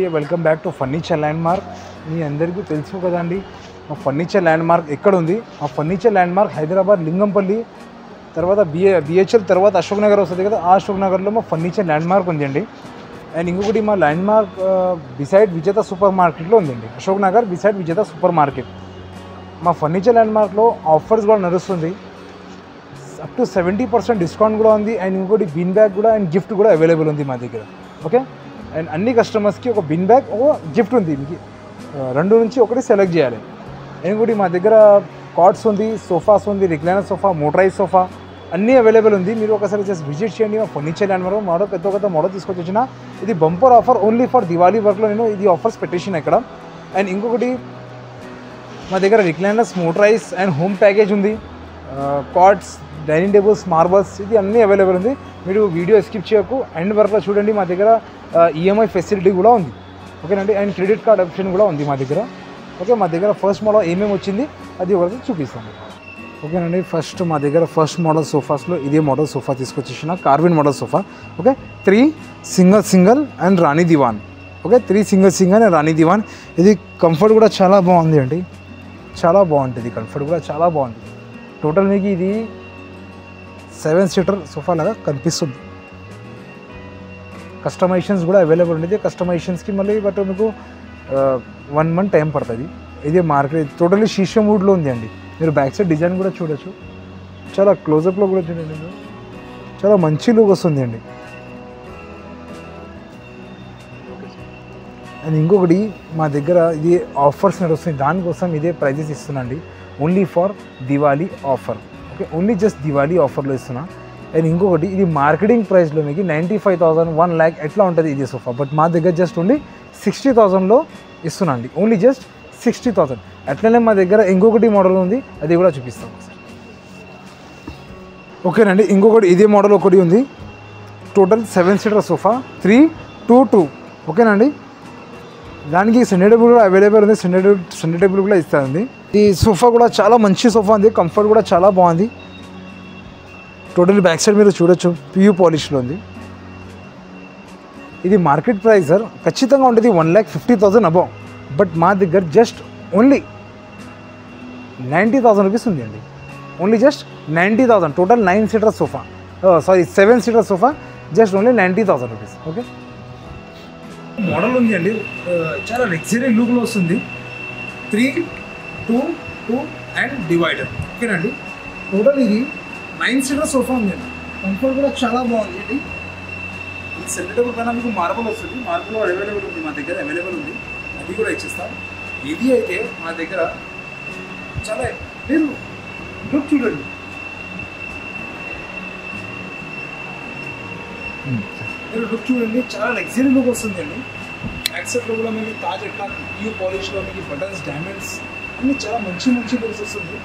welcome back to furniture landmark మీ అందరికీ తెలుసు కదండి మా ఫర్నిచర్ ల్యాండ్ మార్క్ ఎక్కడ ఉంది మా furniture landmark Hyderabad Lingampally తర్వాత బిఏ బిహెచ్ఎల్ తర్వాత అశోక్ నగర్ వస్తుంది కదా ఆ అశోక్ నగర్లో మా ఫర్నిచర్ ల్యాండ్ మార్క్ ఉందండి అండ్ ఇంకొకటి మా landmark beside Vijetha super మార్కెట్లో ఉందండి Ashok Nagar beside Vijetha super market మా ఫర్నిచర్ ల్యాండ్ మార్క్లో ఆఫర్స్ కూడా నడుస్తుంది up to seventy percent discount కూడా ఉంది అండ్ ఇంకోటి బిన్ బ్యాగ్ కూడా అండ్ గిఫ్ట్ కూడా అవైలబుల్ ఉంది మా దగ్గర ఓకే అండ్ అన్ని కస్టమర్స్కి ఒక బిన్ బ్యాగ్ ఒక గిఫ్ట్ ఉంది మీకు ఆ, రెండు నుంచి ఒకటి సెలెక్ట్ చేయాలి అండ్ ఇంకోటి మా దగ్గర కార్డ్స్ ఉంది సోఫాస్ ఉంది రిక్లైనర్ సోఫా మోటరైజ్ సోఫా అన్నీ అవైలబుల్ ఉంది మీరు ఒకసారి జస్ట్ విజిట్ చేయండి మా ఫర్నిచర్ ల్యాండ్ మార్క్ మరో పెద్ద పెద్ద మోడల్ తీసుకొచ్చి వచ్చిన ఇది bumper offer only for Diwali వర్క్లో నేను ఇది ఆఫర్స్ పెట్టేసిన ఇక్కడ అండ్ ఇంకొకటి మా దగ్గర recliners motorize and home package ఉంది కార్డ్స్ డైనింగ్ టేబుల్స్ మార్బల్స్ ఇది అన్నీ అవైలబుల్ ఉంది మీరు వీడియో స్కిప్ చేయకు ఎండ్ వరకులో చూడండి మా దగ్గర ఈఎంఐ ఫెసిలిటీ కూడా ఉంది ఓకేనండి అండ్ క్రెడిట్ కార్డ్ ఆప్షన్ కూడా ఉంది మా దగ్గర ఓకే మా దగ్గర ఫస్ట్ మోడల్ ఏమేమి వచ్చింది అది ఒకటి చూపిస్తాను ఓకేనండి ఫస్ట్ మా దగ్గర ఫస్ట్ మోడల్ సోఫాస్లో ఇదే మోడల్ సోఫా తీసుకొచ్చేసిన కార్విన్ model sofa okay three single single and రాణి divan okay three single single and రాణి దివాన్ ఇది కంఫర్ట్ కూడా చాలా బాగుంది అండి చాలా బాగుంటుంది కంఫర్ట్ కూడా చాలా బాగుంది టోటల్ మీకు ఇది సెవెన్ సీటర్ సోఫా లాగా కనిపిస్తుంది కస్టమైజేషన్స్ కూడా అవైలబుల్ ఉండేది కస్టమైజేషన్స్కి మళ్ళీ బట్ మీకు వన్ మంత్ టైం పడుతుంది ఇది మార్కెట్ టోటలీ షీషం వుడ్లో ఉంది అండి మీరు బ్యాక్ సైడ్ డిజైన్ కూడా చూడొచ్చు చాలా క్లోజప్లో కూడా చూడండి మీరు చాలా మంచి లుక్ వస్తుంది అండి అండ్ ఇంకొకటి మా దగ్గర ఇది ఆఫర్స్ నడుస్తుంది దానికోసం ఇదే ప్రైజెస్ ఇస్తున్నాండి only for Diwali offer okay only just Diwali ఆఫర్లో ఇస్తున్నా అండ్ ఇంకొకటి ఇది మార్కెటింగ్ ప్రైస్లో మీకు ninety five thousand one lakh ఎట్లా ఉంటుంది ఇది సోఫా బట్ మా దగ్గర జస్ట్ ఓన్లీ సిక్స్టీ థౌసండ్లో ఇస్తున్నా అండి ఓన్లీ జస్ట్ సిక్స్టీ థౌసండ్ అట్లనే మా దగ్గర ఇంకొకటి మోడల్ ఉంది అది కూడా చూపిస్తాం ఒకసారి ఓకేనండి ఇంకొకటి ఇదే మోడల్ ఒకటి ఉంది total seven seater sofa three two two ఓకేనండి దానికి సెంటర్ టేబుల్ కూడా అవైలబుల్ ఉంది సెంటర్ సెంటర్ టేబుల్ కూడా ఇస్తుంది ఈ సోఫా కూడా చాలా మంచి సోఫా ఉంది కంఫర్ట్ కూడా చాలా బాగుంది టోటల్ బ్యాక్ సైడ్ మీరు చూడొచ్చు పియూ పాలిష్లో ఉంది ఇది మార్కెట్ ప్రైస్ సార్ ఖచ్చితంగా ఉంటుంది one lakh fifty thousand above but మా దగ్గర just only ninety thousand rupees ఉంది అండి only just ninety thousand total nine seater sofa sorry seven seater sofa just only ninety thousand rupees okay model ఉంది అండి చాలా luxury లుక్లో వస్తుంది three two two and divider ఓకేనండి టోటల్ ఇది nine seater sofa ఉంది అండి కంఫర్ట్ కూడా చాలా బాగుంది అండి ఇది సెంటర్ పైన మీకు మార్బల్ వస్తుంది మార్బల్ అవైలబుల్ ఉంది మా దగ్గర అవైలబుల్ ఉంది అది కూడా ఇచ్చేస్తాం ఇది అయితే మా దగ్గర చాలా మీరు లుక్ చూడండి మీరు లుక్ చూడండి చాలా లగ్జరీ లుక్ వస్తుంది అండి యాక్సెప్ట్లో కూడా మీకు తాజ్ ఎట్లా యూ పాలిష్లో మీకు బటన్స్ డైమండ్స్ అన్ని చాలా మంచి మంచి లుక్స్ వస్తుంది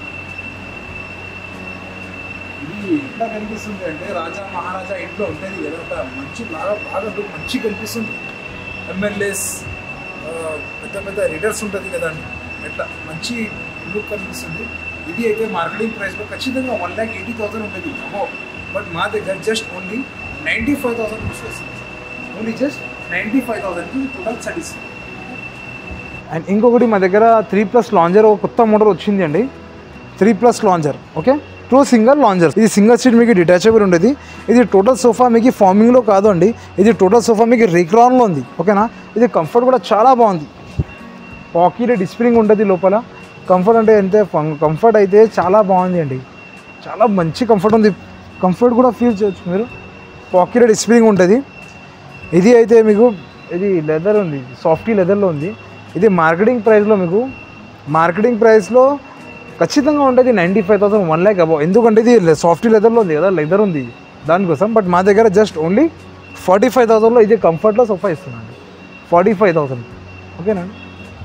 ఇది ఎట్లా కనిపిస్తుంది అంటే రాజా మహారాజా ఇంట్లో ఉంటుంది కదా ఒక మంచి బాగా బాగా లుక్ మంచి కనిపిస్తుంది ఎమ్మెల్యేస్ పెద్ద పెద్ద లీడర్స్ ఉంటుంది కదండి ఎట్లా మంచి లుక్ కనిపిస్తుంది ఇది అయితే మార్కెటింగ్ ప్రైస్లో ఖచ్చితంగా వన్ ల్యాక్ ఎయిటీ థౌసండ్ ఉంటుంది అమో బట్ మా దగ్గర just only ninety five thousand rupees వస్తుంది ఓన్లీ జస్ట్ నైంటీ ఫైవ్ థౌసండ్కి టోటల్ సాటిస్ఫై అండ్ ఇంకొకటి మా దగ్గర త్రీ ప్లస్ లాంజర్ ఒక కొత్త మోడల్ వచ్చింది అండి three plus lounger okay two single lounger ఇది సింగల్ సీట్ మీకు డిటాచబుల్ ఉండేది ఇది టోటల్ సోఫా మీకు ఫార్మింగ్లో కాదు అండి ఇది టోటల్ సోఫా మీకు రిక్రాన్లో ఉంది ఓకేనా ఇది కంఫర్ట్ కూడా చాలా బాగుంది పాకెట్ డిస్ప్రింగ్ ఉంటుంది లోపల కంఫర్ట్ అంటే ఎంత కంఫర్ట్ అయితే చాలా బాగుంది అండి చాలా మంచి కంఫర్ట్ ఉంది కంఫర్ట్ కూడా ఫీల్ చేయొచ్చు మీరు పాకెట్ డిస్ప్రింగ్ ఉంటుంది ఇది అయితే మీకు ఇది లెదర్ ఉంది సాఫ్టీ లెదర్లో ఉంది ఇది మార్కెటింగ్ ప్రైస్లో మీకు మార్కెటింగ్ ప్రైస్లో ఖచ్చితంగా ఉంటుంది ninety five thousand one lakh above ఎందుకంటే ఇది సాఫ్టీ లెదర్లో ఉంది కదా లెదర్ ఉంది దానికోసం బట్ మా దగ్గర జస్ట్ ఓన్లీ ఫార్టీ ఫైవ్ థౌసండ్లో ఇది కంఫర్ట్లో సోఫా ఇస్తున్నాను ఫార్టీ ఫైవ్ థౌసండ్ ఓకేనండి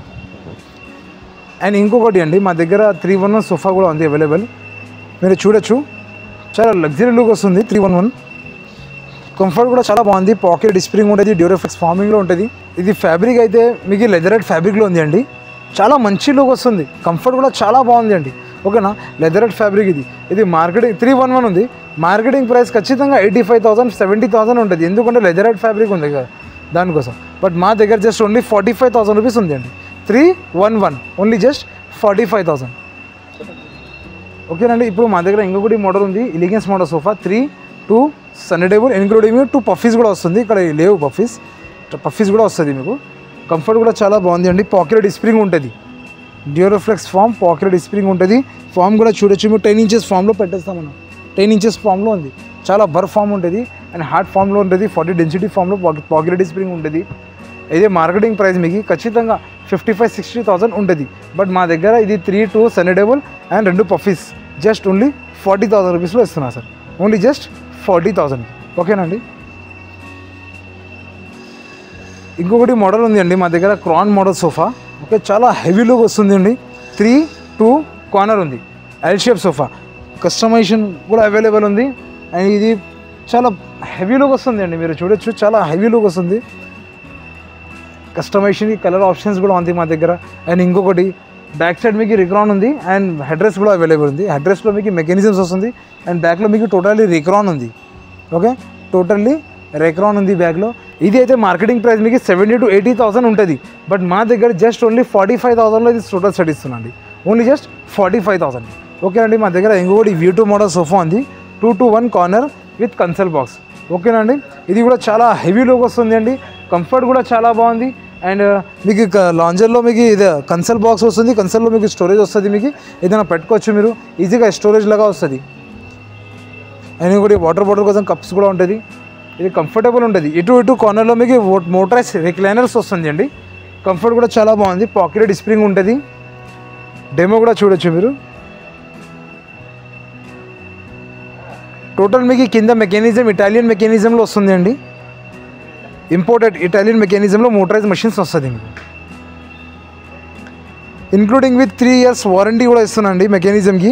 అండ్ ఇంకొకటి అండి మా దగ్గర త్రీ వన్ వన్ సోఫా కూడా ఉంది అవైలబుల్ మీరు చూడొచ్చు చాలా లగ్జరీ లుక్ వస్తుంది త్రీ వన్ వన్ కంఫర్ట్ కూడా చాలా బాగుంది పాకెట్ డిస్ప్రింగ్ ఉంటుంది డ్యూరోఫిక్స్ ఫార్మింగ్లో ఉంటుంది ఇది ఫ్యాబ్రిక్ అయితే మీకు లెదరెట్ ఫ్యాబ్రిక్లో ఉంది అండి చాలా మంచి లుక్ వస్తుంది కంఫర్ట్ కూడా చాలా బాగుంది అండి ఓకేనా లెదరెట్ ఫ్యాబ్రిక్ ఇది ఇది మార్కెటింగ్ త్రీ వన్ వన్ ఉంది మార్కెటింగ్ ప్రైస్ ఖచ్చితంగా eighty five thousand seventy thousand ఉంటుంది ఎందుకంటే లెదరెట్ ఫ్యాబ్రిక్ ఉంది కదా దానికోసం బట్ మా దగ్గర just only forty five thousand rupees ఉంది అండి three one one only just forty five thousand ఓకేనండి ఇప్పుడు మా దగ్గర ఇంకొకటి మోడల్ ఉంది elegance model sofa three two సన్నీ టేబుల్ ఇన్క్లూడింగ్ టూ పఫీస్ కూడా వస్తుంది ఇక్కడ లేవు పఫీస్ పఫీస్ కూడా వస్తుంది మీకు కంఫర్ట్ కూడా చాలా బాగుంది అండి పాకెట్ స్ప్రింగ్ ఉంటుంది డ్యూరోఫ్లెక్స్ ఫామ్ పాకెట్ స్ప్రింగ్ ఉంటుంది ఫామ్ కూడా చూడొచ్చు మీరు టెన్ ఇంచెస్ ఫామ్లో పెట్టేస్తాం మనం టెన్ ఇంచెస్ ఫామ్లో ఉంది చాలా బర్ ఫామ్ ఉంటుంది అండ్ హార్డ్ ఫామ్లో ఉంటుంది ఫార్టీ డెన్సిటీ ఫామ్లో పాకెట్ స్ప్రింగ్ ఉంటుంది ఇదే మార్కెటింగ్ ప్రైస్ మీకు ఖచ్చితంగా ఫిఫ్టీ ఫైవ్ సిక్స్టీ థౌసండ్ ఉంటుంది బట్ మా దగ్గర ఇది త్రీ టూ సన్నడేబుల్ అండ్ రెండు puffies just only forty thousand రూపీస్లో ఇస్తున్నా sir only just forty thousand ఓకేనండి ఇంకొకటి మోడల్ ఉంది అండి మా దగ్గర క్రాన్ మోడల్ సోఫా ఓకే చాలా హెవీ లుక్ వస్తుంది అండి త్రీ టూ కార్నర్ ఉంది ఎల్ షేప్ సోఫా కస్టమైజేషన్ కూడా అవైలబుల్ ఉంది అండ్ ఇది చాలా హెవీ లుక్ వస్తుంది అండి మీరు చూడొచ్చు చాలా హెవీ లుక్ వస్తుంది కస్టమైజేషన్ కలర్ ఆప్షన్స్ కూడా ఉంది మా దగ్గర అండ్ ఇంకొకటి బ్యాక్ సైడ్ మీకు రిక్రాన్ ఉంది అండ్ హెడ్రెస్ కూడా అవైలబుల్ ఉంది హెడ్రెస్లో మీకు మెకానిజమ్స్ వస్తుంది అండ్ బ్యాక్లో మీకు టోటల్లీ రిక్రాన్ ఉంది ఓకే టోటల్లీ రెక్రాన్ ఉంది బ్యాగ్లో ఇది అయితే మార్కెటింగ్ ప్రైస్ మీకు సెవెంటీ టు ఎయిటీ థౌసండ్ ఉంటుంది బట్ మా దగ్గర జస్ట్ ఓన్లీ ఫార్టీ ఫైవ్ థౌసండ్లో ఇది టోటల్ సెట్ ఇస్తున్నాండి only just forty five thousand okay అండి మా దగ్గర ఇంకొకటి వ్యూ టూ మోడల్ సోఫా ఉంది two to one corner with console box ఓకేనండి ఇది కూడా చాలా హెవీ లుక్ వస్తుంది అండి కంఫర్ట్ కూడా చాలా బాగుంది అండ్ మీకు లాంజర్లో మీకు ఇది కన్సల్ బాక్స్ వస్తుంది కన్సల్లో మీకు స్టోరేజ్ వస్తుంది మీకు ఏదైనా పెట్టుకోవచ్చు మీరు ఈజీగా స్టోరేజ్ లాగా వస్తుంది అండ్ ఇంకోటి వాటర్ బాటిల్ కోసం కప్స్ కూడా ఉంటుంది ఇది కంఫర్టబుల్ ఉంటుంది ఇటు ఇటు కార్నర్లో మీకు మోటరైజ్ రిక్లైనర్స్ వస్తుంది అండి కంఫర్ట్ కూడా చాలా బాగుంది పాకెట్ స్ప్రింగ్ ఉంటుంది డెమో కూడా చూడొచ్చు మీరు టోటల్ మీకు కింద మెకానిజం ఇటాలియన్ మెకానిజంలో వస్తుంది అండి ఇంపోర్టెడ్ ఇటాలియన్ మెకానిజంలో మోటరైజ్ మషిన్స్ వస్తుంది మీకు including with three years warranty కూడా ఇస్తున్నాండి మెకానిజంకి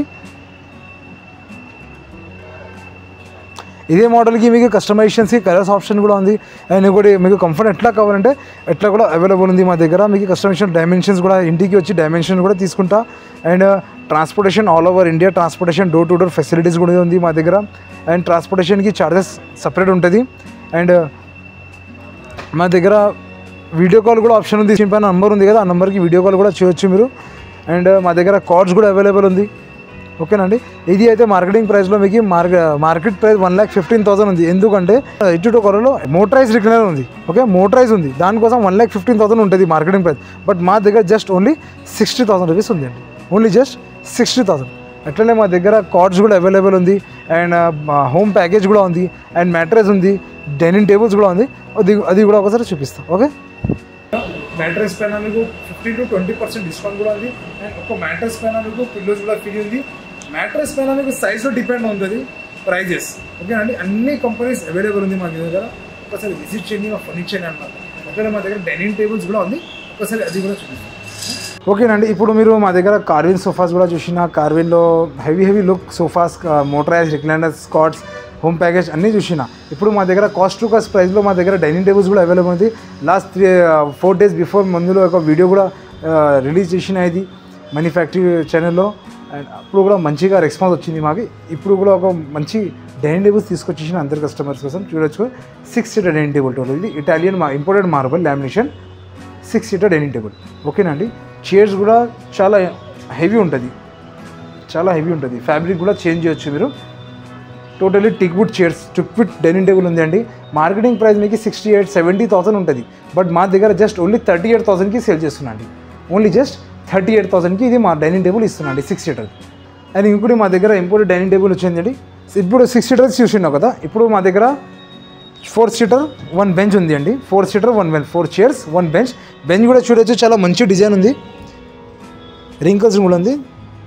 ఇదే మోడల్కి మీకు కస్టమైజేషన్స్కి కలర్స్ ఆప్షన్ కూడా ఉంది అండ్ ఇంకోటి మీకు కంఫర్ట్ ఎట్లా కావాలంటే ఎట్లా కూడా అవైలబుల్ ఉంది మా దగ్గర మీకు కస్టమైజేషన్ డైమెన్షన్స్ కూడా ఇంటికి వచ్చి డైమెన్షన్ కూడా తీసుకుంటా and transportation all over India transportation door to door facilities కూడా ఉంది మా దగ్గర అండ్ ట్రాన్స్పోర్టేషన్కి చార్జెస్ సపరేట్ ఉంటుంది అండ్ మా దగ్గర వీడియో కాల్ కూడా ఆప్షన్ ఉంది దీనిపైన నంబర్ ఉంది కదా ఆ నెంబర్కి వీడియో కాల్ కూడా చేయొచ్చు మీరు అండ్ మా దగ్గర కార్డ్స్ కూడా అవైలబుల్ ఉంది ఓకేనండి ఇది అయితే మార్కెటింగ్ ప్రైస్లో మీకు market market price one lakh fifteen thousand ఉంది ఎందుకంటే ఎయిటీ టూ కొరలో మోటరైజ్ రిక్లైనర్ ఉంది ఓకే మోటరైజ్ ఉంది దానికోసం వన్ ల్యాక్ ఫిఫ్టీన్ థౌసండ్ ఉంటుంది మార్కెటింగ్ ప్రైస్ బట్ మా దగ్గర just only sixty thousand rupees ఉంది అండి ఓన్లీ జస్ట్ సిక్స్టీ థౌసండ్ అట్లనే మా దగ్గర కార్డ్స్ కూడా అవైలబుల్ ఉంది అండ్ హోమ్ ప్యాకేజ్ కూడా ఉంది అండ్ మ్యాట్రెస్ ఉంది డైనింగ్ టేబుల్స్ కూడా ఉంది అది అది కూడా ఒకసారి చూపిస్తాం ఓకే మ్యాట్రెస్ పైన మీకు fifteen to twenty percent discount కూడా ఉంది అండ్ ఒక మ్యాట్రెస్ పైన మీకు పిల్లోస్ కూడా ఫ్రీ ఉంది మ్యాట్రెస్ పైన మీకు సైజ్లో డిపెండ్ ఉంటుంది ప్రైజెస్ ఓకేనండి అన్ని కంపెనీస్ అవైలబుల్ ఉంది మా దగ్గర ఒకసారి విజిట్ చేయండి మా ఫర్నిచర్ అన్నమాట అట్లనే మా దగ్గర డైనింగ్ టేబుల్స్ కూడా ఉంది ఒకసారి అది కూడా చూపిస్తాం ఓకేనండి ఇప్పుడు మీరు మా దగ్గర కార్విన్ సోఫాస్ కూడా చూసిన కార్విన్లో heavy heavy look sofas motorise recliners స్కాట్స్ హోమ్ ప్యాకేజ్ అన్నీ చూసిన ఇప్పుడు మా దగ్గర కాస్ట్ టు కాస్ట్ ప్రైస్లో మా దగ్గర డైనింగ్ టేబుల్స్ కూడా అవైలబుల్ ఉంది last three four days before ముందులో ఒక వీడియో కూడా రిలీజ్ చేసిన ఇది మ్యానుఫ్యాక్చరీ ఛానల్లో అండ్ అప్పుడు కూడా మంచిగా రెస్పాన్స్ వచ్చింది మాకు ఇప్పుడు కూడా ఒక మంచి డైనింగ్ టేబుల్స్ తీసుకొచ్చేసిన అందరి కస్టమర్స్ కోసం చూడొచ్చు six seater dining table total ఇది ఇటాలియన్ మా imported marble lamination six seater dining table ఓకేనండి చైర్స్ కూడా చాలా హెవీ ఉంటుంది చాలా హెవీ ఉంటుంది ఫ్యాబ్రిక్ కూడా చేంజ్ చేయొచ్చు మీరు totally teak wood chairs teak wood dining table ఉంది అండి మార్కెటింగ్ ప్రైస్ మీకు సిక్స్టీ ఎయిట్ సెవెంటీ థౌసండ్ ఉంటుంది బట్ మా దగ్గర జస్ట్ ఓన్లీ థర్టీ ఎయిట్ థౌసండ్కి సేల్ చేస్తున్నాండి ఓన్లీ జస్ట్ థర్టీ ఎయిట్ థౌసండ్కి ఇది మా డైనింగ్ టేబుల్ ఇస్తున్నాండి సిక్స్ సీటర్ అండ్ ఇంకోటి మా దగ్గర ఇంపోర్టెడ్ డైనింగ్ టేబుల్ వచ్చిందండి ఇప్పుడు సిక్స్ సీటర్స్ చూసినావు కదా ఇప్పుడు మా దగ్గర ఫోర్ సీటర్ వన్ బెంచ్ ఉంది అండి four seater one bench four chairs one bench bench కూడా చూడొచ్చు చాలా మంచి డిజైన్ ఉంది రింకల్స్ కూడా ఉంది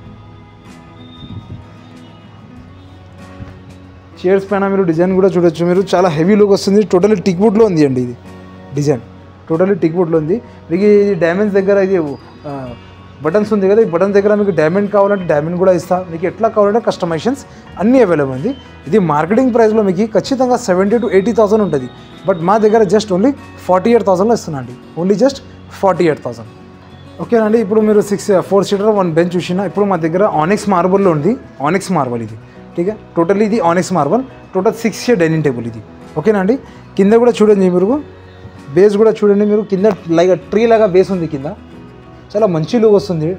చైర్స్ పైన మీరు డిజైన్ కూడా చూడొచ్చు మీరు చాలా హెవీ లుక్ వస్తుంది టోటల్లీ టిక్ వుడ్లో ఉంది అండి ఇది డిజైన్ టోటల్లీ టిక్ వుడ్లో ఉంది మీకు ఇది డైమండ్స్ దగ్గర ఇది బటన్స్ ఉంది కదా ఈ బటన్ దగ్గర మీకు డైమండ్ కావాలంటే డైమండ్ కూడా ఇస్తా మీకు ఎట్లా కావాలంటే కస్టమైజేషన్స్ అన్నీ అవైలబుల్ ఉంది ఇది మార్కెటింగ్ ప్రైస్లో మీకు ఖచ్చితంగా సెవెంటీ టు ఎయిటీ థౌసండ్ ఉంటుంది బట్ మా దగ్గర జస్ట్ ఓన్లీ ఫార్టీ ఎయిట్ థౌసండ్లో ఇస్తున్నా అండి only just forty eight thousand ఓకేనండి ఇప్పుడు మీరు six four seater one bench చూసినా ఇప్పుడు మా దగ్గర ఆనిక్స్ మార్బల్లో ఉంది ఆనిక్స్ మార్బల్ ఇది ఠీక్ టోటల్ ఇది onyx marble total six year dining table ఇది ఓకేనా అండి కింద కూడా చూడండి మీరు బేస్ కూడా చూడండి మీరు కింద లైక్ ట్రీ లాగా బేస్ ఉంది కింద చాలా మంచి లుక్ వస్తుంది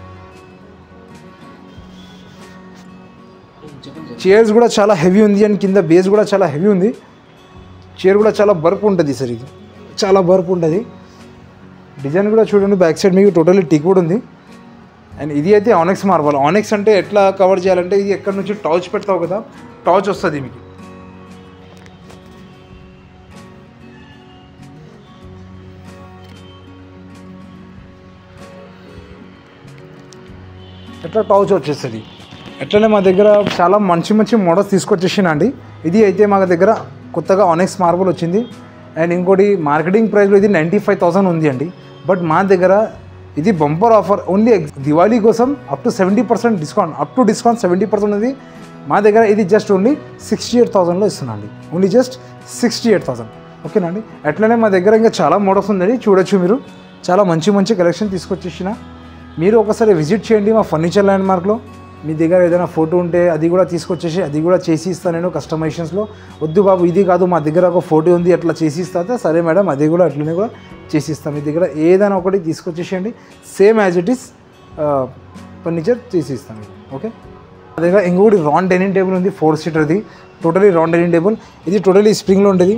చైర్స్ కూడా చాలా హెవీ ఉంది అండ్ కింద బేస్ కూడా చాలా హెవీ ఉంది చైర్ కూడా చాలా బర్ప్ ఉంటుంది సార్ ఇది చాలా బర్ప్ ఉంటుంది డిజైన్ కూడా చూడండి బ్యాక్ సైడ్ మీకు టోటల్లీ టిక్ కూడా ఉంది అండ్ ఇది అయితే ఆనెక్స్ మార్బల్ ఆనెక్స్ అంటే ఎట్లా కవర్ చేయాలంటే ఇది ఎక్కడి నుంచి టార్చ్ పెడతావు కదా టార్చ్ వస్తుంది మీకు ఎట్లా టౌచ్ వచ్చేస్తుంది ఎట్లనే మా దగ్గర చాలా మంచి మంచి మోడల్స్ తీసుకొచ్చేసిన అండి ఇది అయితే మా దగ్గర కొత్తగా ఆనెక్స్ మార్బుల్ వచ్చింది అండ్ ఇంకోటి మార్కెటింగ్ ప్రైస్లో ఇది నైంటీ ఫైవ్ థౌసండ్ ఉంది అండి బట్ మా దగ్గర ఇది బంపర్ ఆఫర్ ఓన్లీ దివాళీ కోసం up to seventy percent discount up to discount seventy percent ఉంది మా దగ్గర ఇది జస్ట్ ఓన్లీ సిక్స్టీ ఎయిట్ థౌసండ్లో ఇస్తున్నా అండి only just sixty eight thousand ఓకేనండి అట్లనే మా దగ్గర ఇంకా చాలా మోడల్స్ ఉందండి చూడొచ్చు మీరు చాలా మంచి మంచి కలెక్షన్ తీసుకొచ్చేసిన మీరు ఒకసారి విజిట్ చేయండి మా ఫర్నిచర్ ల్యాండ్ మార్క్లో మీ దగ్గర ఏదైనా ఫోటో ఉంటే అది కూడా తీసుకొచ్చేసి అది కూడా చేసి ఇస్తాను నేను కస్టమైజేషన్స్లో వద్దు బాబు ఇది కాదు మా దగ్గర ఒక ఫోటో ఉంది అట్లా చేసి ఇస్తా సరే మేడం అది కూడా అట్లనే కూడా చేసి ఇస్తాం మీ దగ్గర ఏదైనా ఒకటి తీసుకొచ్చేసేయండి same as it is furniture చేసి ఇస్తాం మీకు ఓకే మా దగ్గర ఇంకొకటి రాన్ డైనింగ్ టేబుల్ ఉంది ఫోర్ సీటర్ది టోటలీ రాన్ డైనింగ్ టేబుల్ ఇది టోటలీ స్ప్రింగ్లో ఉంటుంది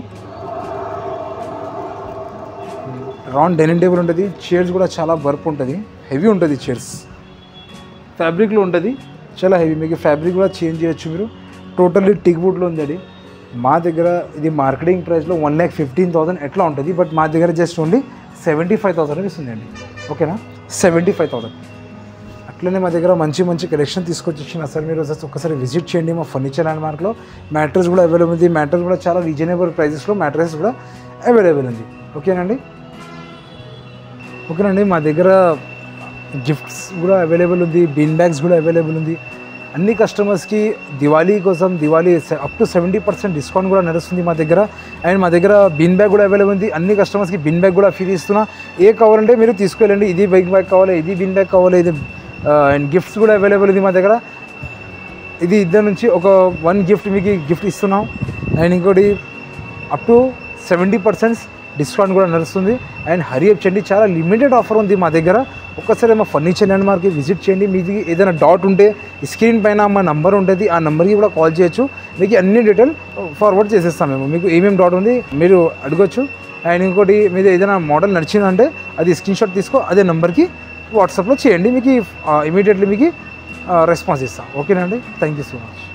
రౌండ్ డైనింగ్ టేబుల్ ఉంటుంది చైర్స్ కూడా చాలా బర్ప్ ఉంటుంది హెవీ ఉంటుంది చైర్స్ ఫ్యాబ్రిక్లో ఉంటుంది చాలా హెవీ మీకు ఫ్యాబ్రిక్ కూడా చేంజ్ చేయొచ్చు మీరు టోటల్లీ టిక్ వుడ్లో ఉంది అది మా దగ్గర ఇది మార్కెటింగ్ ప్రైస్లో వన్ ల్యాక్ ఫిఫ్టీన్ థౌసండ్ ఎట్లా ఉంటుంది బట్ మా దగ్గర just only seventy five thousand ఇస్తుంది అండి ఓకేనా సెవెంటీ ఫైవ్ థౌసండ్ అట్లనే మా దగ్గర మంచి మంచి కలెక్షన్ తీసుకొచ్చిన సార్ మీరు ఒకసారి ఒకసారి విజిట్ చేయండి మా ఫర్నిచర్ ల్యాండ్ మార్క్లో మ్యాట్రెస్ కూడా అవైలబుల్ ఉంది మ్యాట్రెస్ కూడా చాలా రీజనబుల్ ప్రైజెస్లో మ్యాట్రెస్ కూడా అవైలబుల్ ఉంది ఓకేనండి ఓకేనండి మా దగ్గర గిఫ్ట్స్ కూడా అవైలబుల్ ఉంది బిన్ బ్యాగ్స్ కూడా అవైలబుల్ ఉంది అన్ని కస్టమర్స్కి దివాళీ కోసం Diwali up to seventy percent discount కూడా నడుస్తుంది మా దగ్గర అండ్ మా దగ్గర బిన్ బ్యాగ్ కూడా అవైలబుల్ ఉంది అన్ని కస్టమర్స్కి బిన్ బ్యాగ్ కూడా ఫ్రీ ఇస్తున్నా ఏ కావాలంటే మీరు తీసుకెళ్ళండి ఇది బైక్ బ్యాగ్ కావాలి ఇది బిన్ బ్యాగ్ కావాలి ఇది అండ్ గిఫ్ట్స్ కూడా అవైలబుల్ ఉంది మా దగ్గర ఇది ఇద్దరు నుంచి ఒక వన్ గిఫ్ట్ మీకు గిఫ్ట్ ఇస్తున్నాం అండ్ ఇంకోటి up to seventy percent discount కూడా నడుస్తుంది అండ్ హరి అప్ చేయండి చాలా లిమిటెడ్ ఆఫర్ ఉంది మా దగ్గర ఒక్కసారి మా ఫర్నిచర్ ల్యాండ్ మార్క్కి విజిట్ చేయండి మీది ఏదైనా డాట్ ఉంటే స్క్రీన్ పైన మా నంబర్ ఉంటుంది ఆ నెంబర్కి కూడా కాల్ చేయొచ్చు మీకు అన్ని డీటెయిల్ ఫార్వర్డ్ చేసేస్తాం మేము మీకు ఏమేమి డాట్ ఉంది మీరు అడగొచ్చు అండ్ ఇంకోటి మీద ఏదైనా మోడల్ నచ్చిందంటే అది స్క్రీన్ షాట్ తీసుకో అదే నెంబర్కి వాట్సాప్లో చేయండి మీకు ఇమీడియట్లీ మీకు రెస్పాన్స్ ఇస్తాం ఓకేనండి థ్యాంక్ యూ సో మచ్